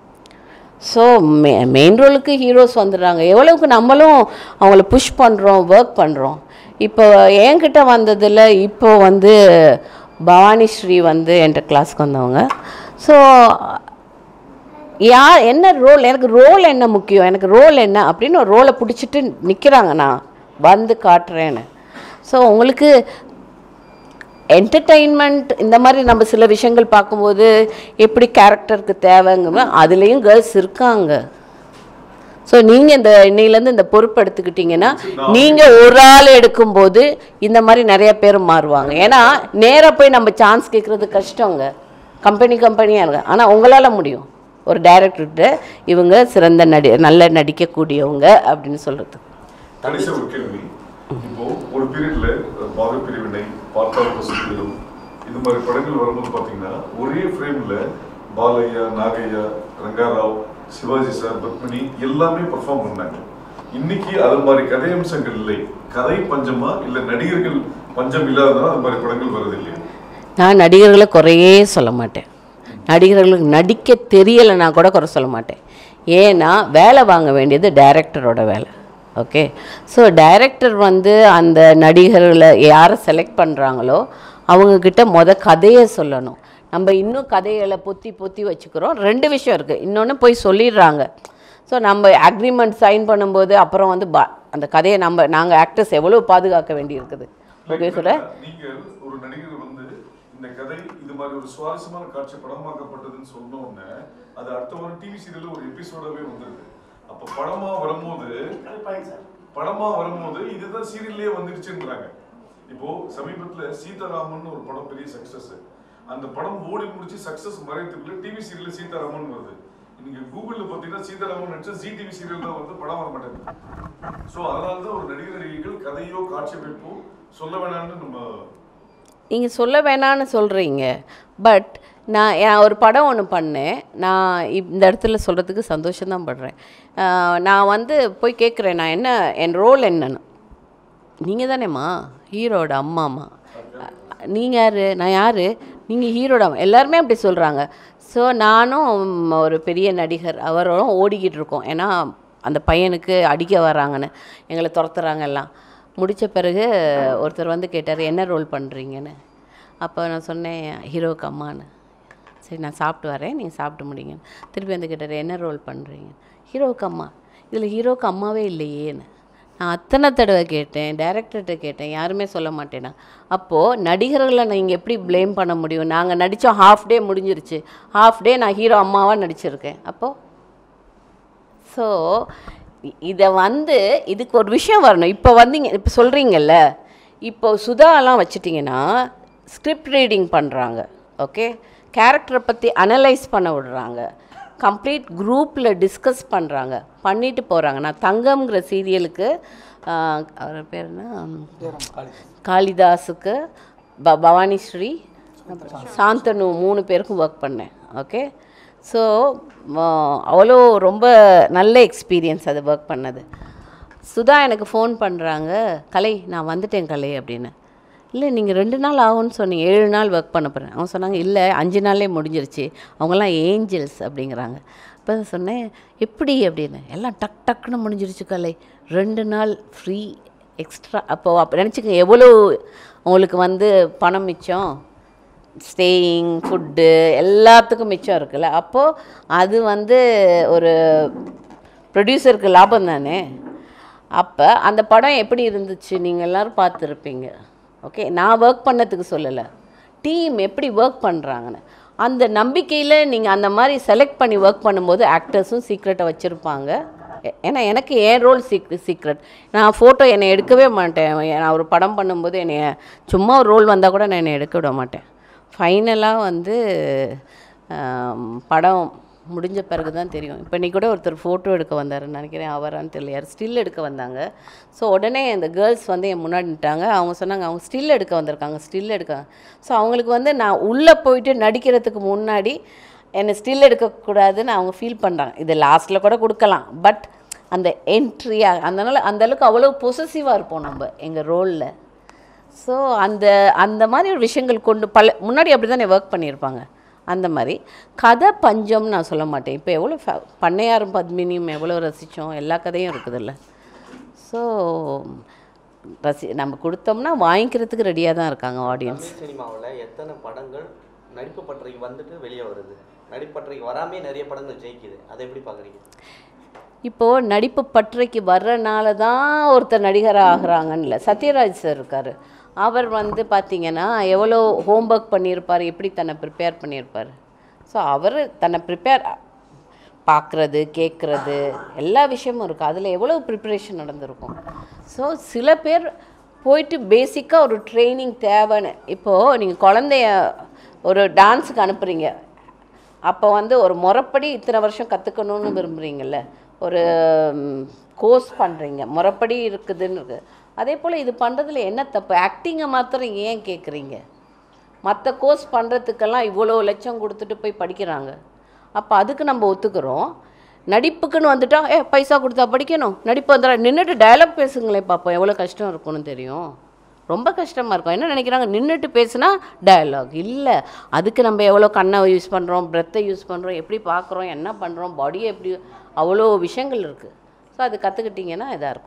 ஸோ மெ மெயின் ரோலுக்கு ஹீரோஸ் வந்துடுறாங்க எவ்வளவுக்கு நம்மளும் அவங்கள புஷ் பண்ணுறோம் ஒர்க் பண்ணுறோம் இப்போ என்கிட்ட வந்ததில் இப்போ வந்து பவானி ஸ்ரீ வந்து என்கிட்ட கிளாஸ்க்கு வந்தவங்க ஸோ யார் என்ன ரோல் எனக்கு ரோல் என்ன முக்கியம் எனக்கு ரோல் என்ன அப்படின்னு ஒரு ரோலை பிடிச்சிட்டு நிற்கிறாங்க நான் வந்து காட்டுறேன்னு ஸோ உங்களுக்கு என்டர்டெயின்மெண்ட் இந்த மாதிரி நம்ம சில விஷயங்கள் பார்க்கும்போது எப்படி கேரக்டருக்கு தேவைங்க அதுலேயும் கேர்ள்ஸ் இருக்காங்க ஸோ நீங்கள் இந்த இன்னையிலேருந்து இந்த பொறுப்பு எடுத்துக்கிட்டிங்கன்னா நீங்கள் ஒரு ஆள் எடுக்கும்போது இந்த மாதிரி நிறைய பேர் மாறுவாங்க ஏன்னா நேராக போய் நம்ம சான்ஸ் கேட்குறது கஷ்டங்க கம்பெனி கம்பெனியாக இருக்கு ஆனால் உங்களால் முடியும் ஒரு டைரக்டர்கிட்ட இவங்க சிறந்த நடி நல்ல நடிக்கக்கூடியவங்க அப்படின்னு சொல்கிறது கடைசி ஒரு கேள்வி இப்போ ஒரு பீரியட்ல பாக பிரிவினை பார்த்தால் பசுப்பிலும் இது மாதிரி படங்கள் வரும்போது பாத்தீங்கன்னா ஒரே ஃப்ரேம்ல பாலையா நாகையா ரங்காராவ் சிவாஜி சார் பத்மினி எல்லாமே பெர்ஃபார்ம் பண்ணாங்க இன்னைக்கு அது மாதிரி கதையம்சங்கள் இல்லை கதை பஞ்சமா இல்ல நடிகர்கள் பஞ்சம் இல்லாததால அது மாதிரி படங்கள் வருது இல்லையா நான் நடிகர்களை குறையே சொல்ல மாட்டேன் நடிகர்களுக்கு நடிக்க தெரியலைன்னா கூட குறை சொல்ல மாட்டேன் ஏன்னா வேலை வாங்க வேண்டியது டைரக்டரோட வேலை ஓகே ஸோ டைரக்டர் வந்து அந்த நடிகர்களை யாரை செலக்ட் பண்ணுறாங்களோ அவங்கக்கிட்ட மொத கதையை சொல்லணும் நம்ம இன்னும் கதைகளை பொத்தி பொத்தி வச்சுக்கிறோம் ரெண்டு விஷயம் இருக்குது இன்னொன்று போய் சொல்லிடுறாங்க ஸோ நம்ம அக்ரிமெண்ட் சைன் பண்ணும்போது அப்புறம் வந்து பா அந்த கதையை நம்ம நாங்கள் ஆக்டர்ஸ் எவ்வளோ பாதுகாக்க வேண்டியிருக்குது ஓகே சொல்ல நீங்கள் ஒரு நடிகர் வந்து இந்த கதை இது மாதிரி ஒரு சுவாரஸ்யமான காட்சி படமாக்கப்பட்டதுன்னு சொன்ன உடனே அது அடுத்த வாரம் டிவி சீரியல்ல ஒரு எபிசோடாவே வந்திருக்கு அப்ப படமா வரும்போது படமா வரும்போது இதுதான் சீரியல்லே வந்துடுச்சுன்றாங்க இப்போ சமீபத்துல சீதாராமன் ஒரு படம் பெரிய சக்சஸ் அந்த படம் ஓடி முடிச்சு சக்சஸ் மறையத்துக்குள்ள டிவி சீரியல்ல சீதாராமன் வருது நீங்க கூகுள்ல பாத்தீங்கன்னா சீதாராமன் நடிச்ச ஜி டிவி சீரியல் தான் வந்து படம் வர மாட்டேங்குது சோ அதனால தான் ஒரு நடிகர் நடிகைகள் கதையோ காட்சி அமைப்போ சொல்ல வேணாம்னு நம்ம நீங்கள் சொல்ல வேணான்னு சொல்கிறீங்க பட் நான் நான் ஒரு படம் ஒன்று பண்ணேன் நான் இப்- இந்த இடத்துல சொல்கிறதுக்கு சந்தோஷம்தான் படுறேன் ஆஹ் நான் வந்து போய் கேட்குறேன் நான் என்ன என் ரோல் என்னன்னு நீங்கள் தானேம்மா ஹீரோட அம்மாம்மா நீங்கள் யார் நான் யார் நீங்கள் ஹீரோட அம்மா எல்லாருமே அப்படி சொல்கிறாங்க ஸோ நானும் ஒரு பெரிய நடிகர் அவரும் ஓடிக்கிட்டு இருக்கோம் ஏன்னா அந்த பையனுக்கு அடிக்க வராங்கன்னு எங்களை துரத்துறாங்க எல்லாம் முடித்த பிறகு ஒருத்தர் வந்து கேட்டார் என்ன ரோல் பண்ணுறீங்கன்னு அப்போ நான் சொன்னேன் ஹீரோக்கு அம்மான்னு சரி நான் சாப்பிட்டு வரேன் நீங்கள் சாப்பிட்டு முடிங்க திருப்பி வந்து கேட்டார் என்ன ரோல் பண்ணுறீங்க ஹீரோவுக்கு அம்மா இதில் ஹீரோவுக்கு அம்மாவே இல்லையேன்னு நான் அத்தனை தடவை கேட்டேன் டைரக்டர்கிட்ட கேட்டேன் யாருமே சொல்ல மாட்டேனா அப்போது நடிகர்களை நீங்கள் எப்படி ப்ளேம் பண்ண முடியும் நாங்கள் நடித்தோம் ஹாஃப் டே முடிஞ்சிருச்சு ஹாஃப் டே நான் ஹீரோ அம்மாவாக நடிச்சிருக்கேன் அப்போது ஸோ இதை வந்து இதுக்கு ஒரு விஷயம் வரணும் இப்போ வந்தீங்க இப்போ சொல்கிறீங்கல்ல இப்போ சுதாலாம் வச்சுட்டிங்கன்னா ஸ்கிரிப்ட் ரீடிங் பண்ணுறாங்க ஓகே கேரக்டரை பற்றி அனலைஸ் பண்ண விடுறாங்க கம்ப்ளீட் குரூப்பில் டிஸ்கஸ் பண்ணுறாங்க பண்ணிட்டு போகிறாங்க நான் தங்கம்ங்கிற சீரியலுக்கு அவர் பேர் என்ன காளிதாஸுக்கு ப பவானி ஸ்ரீ சாந்தனு மூணு பேருக்கும் ஒர்க் பண்ணேன் ஓகே ஸோ அவ்வளோ ரொம்ப நல்ல எக்ஸ்பீரியன்ஸ் அது ஒர்க் பண்ணது சுதா எனக்கு ஃபோன் பண்ணுறாங்க கலை நான் வந்துட்டேன் கலை அப்படின்னு இல்லை நீங்கள் ரெண்டு நாள் ஆகும்னு சொன்னீங்க ஏழு நாள் ஒர்க் பண்ண போகிறேன் அவங்க சொன்னாங்க இல்லை அஞ்சு நாள்லே முடிஞ்சிருச்சு அவங்கெல்லாம் ஏஞ்சல்ஸ் அப்படிங்கிறாங்க அப்போ சொன்னேன் எப்படி அப்படின்னு எல்லாம் டக் டக்குன்னு முடிஞ்சிருச்சு கலை ரெண்டு நாள் ஃப்ரீ எக்ஸ்ட்ரா அப்போ அப்போ நினச்சிக்கோங்க எவ்வளோ உங்களுக்கு வந்து பணம் மிச்சம் ஸ்டேயிங் ஃபுட்டு எல்லாத்துக்கும் மிச்சம் இருக்குல்ல அப்போது அது வந்து ஒரு ப்ரொடியூசருக்கு லாபம் தானே அப்போ அந்த படம் எப்படி இருந்துச்சு நீங்கள் எல்லோரும் பார்த்துருப்பீங்க ஓகே நான் ஒர்க் பண்ணதுக்கு சொல்லலை டீம் எப்படி ஒர்க் பண்ணுறாங்கன்னு அந்த நம்பிக்கையில் நீங்கள் அந்த மாதிரி செலக்ட் பண்ணி ஒர்க் பண்ணும்போது ஆக்டர்ஸும் சீக்ரெட்டை வச்சுருப்பாங்க ஏ- ஏன்னா எனக்கு என் ரோல் சீக் சீக்ரெட் நான் ஃபோட்டோ என்னை எடுக்கவே மாட்டேன் நான் ஒரு படம் பண்ணும்போது என்னை சும்மா ஒரு ரோல் வந்தால் கூட நான் என்னை எடுக்க விட மாட்டேன் ஃபைனலாக வந்து ஆம், படம் முடிஞ்ச பிறகு தான் தெரியும் இப்போ நீ கூட ஒருத்தர் ஃபோட்டோ எடுக்க வந்தாருன்னு நினைக்கிறேன் அவரான்னு தெரியல யார் ஸ்டில் எடுக்க வந்தாங்க ஸோ உடனே இந்த கேர்ள்ஸ் வந்து என் முன்னாடி நின்ட்டாங்க அவங்க சொன்னாங்க அவங்க ஸ்டில் எடுக்க வந்திருக்காங்க ஸ்டில் எடுக்க ஸோ அவங்களுக்கு வந்து நான் உள்ளே போயிட்டு நடிக்கிறதுக்கு முன்னாடி என்னை ஸ்டில் எடுக்கக்கூடாதுன்னு அவங்க ஃபீல் பண்ணுறாங்க இது லாஸ்ட்டில் கூட கொடுக்கலாம் பட் அந்த என்ட்ரியாக அதனால் அந்தளவுக்கு அவ்வளோ பொசசிவாக இருப்போம் நம்ம எங்கள் ரோலில் ஸோ அந்த அந்த மாதிரி ஒரு விஷயங்கள் கொண்டு பல முன்னாடி அப்படி தானே ஒர்க் பண்ணியிருப்பாங்க அந்த மாதிரி கதை பஞ்சம்னு நான் சொல்ல மாட்டேன் இப்போ எவ்வளோ ஃப- பண்ணையாரும் பத்மினியும் எவ்வளோ ரசித்தோம் எல்லா கதையும் இருக்குதுல்ல ஸோ ரசி நம்ம கொடுத்தோம்னா வாங்கிக்கிறதுக்கு ரெடியாக தான் இருக்காங்க ஆடியன்ஸ் தமிழ் சினிமாவில் எத்தனை படங்கள் நடிப்பு பற்றைக்கு வந்துட்டு வெளியே வருது நடிப்பு பற்றைக்கு வராமே நிறைய படங்கள் ஜெயிக்குது அதை எப்படி பார்க்குறீங்க இப்போது நடிப்பு பற்றைக்கு வர்றனால தான் ஒருத்தர் நடிகராக ஆகுறாங்கன்னு இல்லை சத்யராஜ் சார் இருக்கார் அவர் வந்து பார்த்தீங்கன்னா எவ்வளோ ஹோம்ஒர்க் பண்ணியிருப்பார் எப்படி தன்னை ப்ரிப்பேர் பண்ணியிருப்பார் ஸோ அவர் தன்னை ப்ரிப்பேர் பார்க்குறது கேட்குறது எல்லா விஷயமும் இருக்குது அதில் எவ்வளோ ப்ரிப்பரேஷன் நடந்திருக்கும் ஸோ சில பேர் போயிட்டு பேசிக்காக ஒரு ட்ரைனிங் தேவைன்னு இப்போது நீங்கள் குழந்தைய ஒரு டான்ஸுக்கு அனுப்புகிறீங்க அப்போ வந்து ஒரு முறைப்படி இத்தனை வருஷம் கற்றுக்கணும்னு விரும்புகிறீங்கல்ல ஒரு கோர்ஸ் பண்ணுறீங்க முறைப்படி இருக்குதுன்னு இருக்கு அதே போல் இது பண்ணுறதுல என்ன தப்பு ஆக்டிங்கை மாத்திரம் ஏன் கேட்குறீங்க மற்ற கோர்ஸ் பண்ணுறதுக்கெல்லாம் இவ்வளோ லட்சம் கொடுத்துட்டு போய் படிக்கிறாங்க அப்போ அதுக்கு நம்ம ஒத்துக்கிறோம் நடிப்புக்குன்னு வந்துட்டா ஏ பைசா கொடுத்தா படிக்கணும் நடிப்பு வந்துடா நின்றுட்டு டயலாக் பேசுங்களேன் பார்ப்போம் எவ்வளோ கஷ்டம் இருக்கும்னு தெரியும் ரொம்ப கஷ்டமாக இருக்கும் என்ன நினைக்கிறாங்க நின்றுட்டு பேசுனா டயலாக் இல்லை அதுக்கு நம்ம எவ்வளோ கண்ணை யூஸ் பண்ணுறோம் பிரெத்தை யூஸ் பண்ணுறோம் எப்படி பார்க்குறோம் என்ன பண்ணுறோம் பாடியை எப்படி அவ்வளோ விஷயங்கள் இருக்குது ஸோ அது கற்றுக்கிட்டிங்கன்னா இதாக இருக்கும்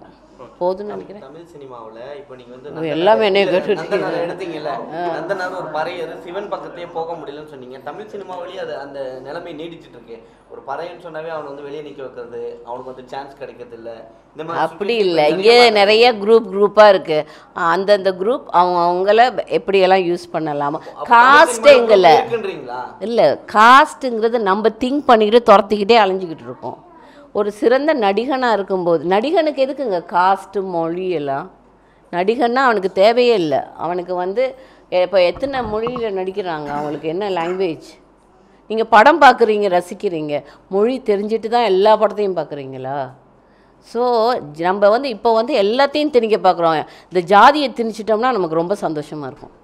போதும்னு நினைக்கிறேன் தமிழ் சினிமாவுல இப்போ நீங்க வந்து ஓ, நந்தனார் எல்லாமே என்னைய இல்ல, கேட்டுட்டு நந்தனார் எடுத்தீங்கல்ல நந்தனார் ஒரு பறையர் சிவன் பக்கத்தையே போக முடியலன்னு சொன்னீங்க தமிழ் சினிமாவிலேயே அது அந்த நிலைமை நீடிச்சிட்டு இருக்கு ஒரு பறையன்னு சொன்னாவே அவனை வந்து வெளியே நிக்க வைக்கிறது அவனுக்கு வந்து சான்ஸ் கிடைக்கிறது இல்ல இந்த மாதிரி அப்படி situation இல்லை இங்கே நிறைய பார்த்திருக்கேன். நிறைய குரூப் குரூப்பாக இருக்குது அந்தந்த குரூப் அவங்க அவங்கள எப்படியெல்லாம் யூஸ் பண்ணலாமா அப்ப தமிழ் காஸ்ட் சினிமால எங்களை இருக்குன்றீங்களா இல்லை காஸ்ட்டுங்கிறது நம்ம திங்க் பண்ணிக்கிட்டு துரத்திக்கிட்டே அலைஞ்சிக்கிட்டு இருக்கோம் ஒரு சிறந்த நடிகனாக இருக்கும்போது நடிகனுக்கு எதுக்குங்க காஸ்ட்டு மொழி எல்லாம் நடிகன்னா அவனுக்கு தேவையே இல்லை அவனுக்கு வந்து இப்போ எத்தனை மொழியில் நடிக்கிறாங்க அவங்களுக்கு என்ன லாங்குவேஜ் நீங்கள் படம் பார்க்குறீங்க ரசிக்கிறீங்க மொழி தெரிஞ்சிட்டு தான் எல்லா படத்தையும் பார்க்குறீங்களா ஸோ நம்ம வந்து இப்போ வந்து எல்லாத்தையும் திணிக்க பார்க்குறோம் இந்த ஜாதியை திணிச்சிட்டோம்னா நமக்கு ரொம்ப சந்தோஷமாக இருக்கும்